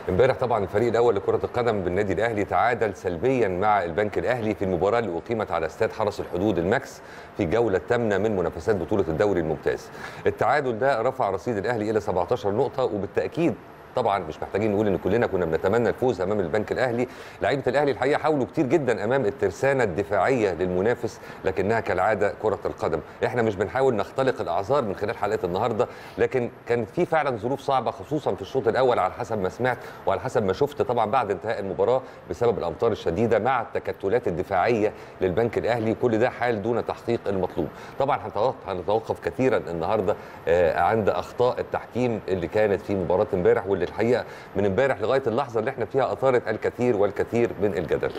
امبارح طبعا الفريق الاول لكره القدم بالنادي الاهلي تعادل سلبيا مع البنك الاهلي في المباراه اللي اقيمت على استاد حرس الحدود الماكس في الجوله الثامنه من منافسات بطوله الدوري الممتاز. التعادل ده رفع رصيد الاهلي الى 17 نقطه وبالتاكيد طبعا مش محتاجين نقول ان كلنا كنا بنتمنى الفوز امام البنك الاهلي لعيبه الاهلي الحقيقه حاولوا كتير جدا امام الترسانه الدفاعيه للمنافس لكنها كالعاده كره القدم احنا مش بنحاول نختلق الاعذار من خلال حلقه النهارده لكن كان في فعلا ظروف صعبه خصوصا في الشوط الاول على حسب ما سمعت وعلى حسب ما شفت طبعا بعد انتهاء المباراه بسبب الامطار الشديده مع التكتلات الدفاعيه للبنك الاهلي كل ده حال دون تحقيق المطلوب طبعا هنتوقف كثيرا النهارده عند اخطاء التحكيم اللي كانت في مباراه امبارح واللي الحقيقه من امبارح لغايه اللحظه اللي احنا فيها اثارت الكثير والكثير من الجدل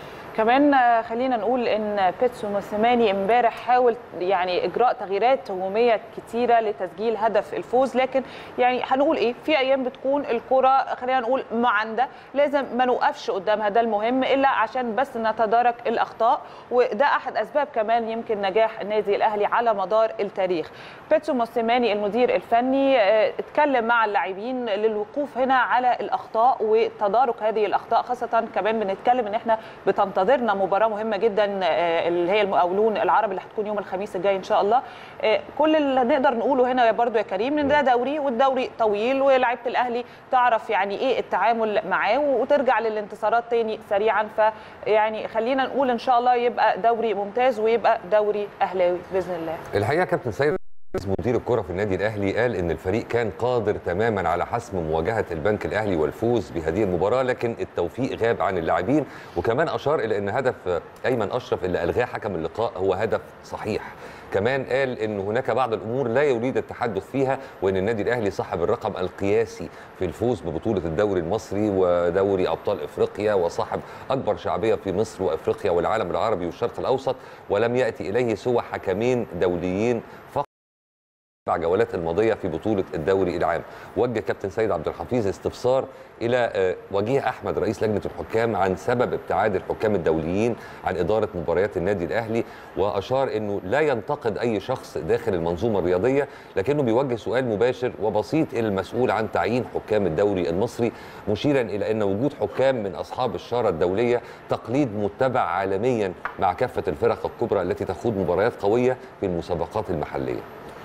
كمان خلينا نقول ان بيتسو موسيماني امبارح حاول يعني اجراء تغييرات هجوميه كتيره لتسجيل هدف الفوز لكن يعني هنقول ايه في ايام بتكون الكره خلينا نقول معندة لازم ما نوقفش قدامها ده المهم الا عشان بس نتدارك الاخطاء وده احد اسباب كمان يمكن نجاح النادي الاهلي على مدار التاريخ بيتسو موسيماني المدير الفني اتكلم مع اللاعبين للوقوف هنا على الاخطاء وتدارك هذه الاخطاء خاصه كمان بنتكلم ان احنا بتنتظر انتظرنا مباراه مهمه جدا اللي هي المقاولون العرب اللي هتكون يوم الخميس الجاي ان شاء الله كل اللي نقدر نقوله هنا برضو يا كريم ان ده دوري والدوري طويل ولاعيبه الاهلي تعرف يعني ايه التعامل معاه وترجع للانتصارات تاني سريعا فيعني خلينا نقول ان شاء الله يبقى دوري ممتاز ويبقى دوري اهلاوي باذن الله الحقيقه كابتن سيد مدير الكره في النادي الاهلي قال ان الفريق كان قادر تماما على حسم مواجهه البنك الاهلي والفوز بهذه المباراه لكن التوفيق غاب عن اللاعبين وكمان اشار الى ان هدف ايمن اشرف اللي الغاه حكم اللقاء هو هدف صحيح كمان قال ان هناك بعض الامور لا يريد التحدث فيها وان النادي الاهلي صاحب الرقم القياسي في الفوز ببطوله الدوري المصري ودوري ابطال افريقيا وصاحب اكبر شعبيه في مصر وافريقيا والعالم العربي والشرق الاوسط ولم ياتي اليه سوى حكمين دوليين فقط الاربع جولات الماضيه في بطوله الدوري العام وجه كابتن سيد عبد الحفيظ استفسار الى وجيه احمد رئيس لجنه الحكام عن سبب ابتعاد الحكام الدوليين عن اداره مباريات النادي الاهلي واشار انه لا ينتقد اي شخص داخل المنظومه الرياضيه لكنه بيوجه سؤال مباشر وبسيط الى المسؤول عن تعيين حكام الدوري المصري مشيرا الى ان وجود حكام من اصحاب الشاره الدوليه تقليد متبع عالميا مع كافه الفرق الكبرى التي تخوض مباريات قويه في المسابقات المحليه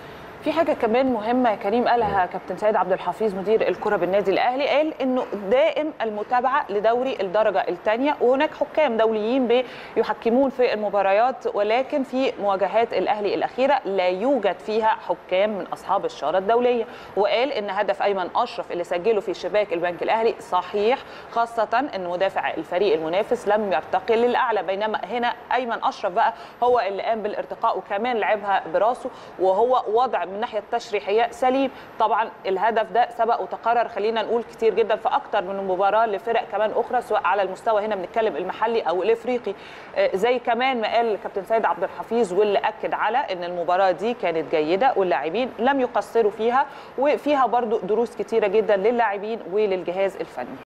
في حاجه كمان مهمه يا كريم قالها كابتن سيد عبد الحفيظ مدير الكره بالنادي الاهلي قال انه دائم المتابعه لدوري الدرجه الثانيه وهناك حكام دوليين بيحكمون في المباريات ولكن في مواجهات الاهلي الاخيره لا يوجد فيها حكام من اصحاب الشاره الدوليه وقال ان هدف ايمن اشرف اللي سجله في شباك البنك الاهلي صحيح خاصه ان مدافع الفريق المنافس لم يرتقي للاعلى بينما هنا ايمن اشرف بقى هو اللي قام بالارتقاء وكمان لعبها براسه وهو وضع من الناحيه التشريحيه سليم طبعا الهدف ده سبق وتكرر خلينا نقول كتير جدا في اكتر من مباراه لفرق كمان اخرى سواء على المستوى هنا بنتكلم المحلي او الافريقي زي كمان ما قال كابتن سيد عبد الحفيظ واللي اكد على ان المباراه دي كانت جيده واللاعبين لم يقصروا فيها وفيها برضو دروس كتيره جدا للاعبين وللجهاز الفني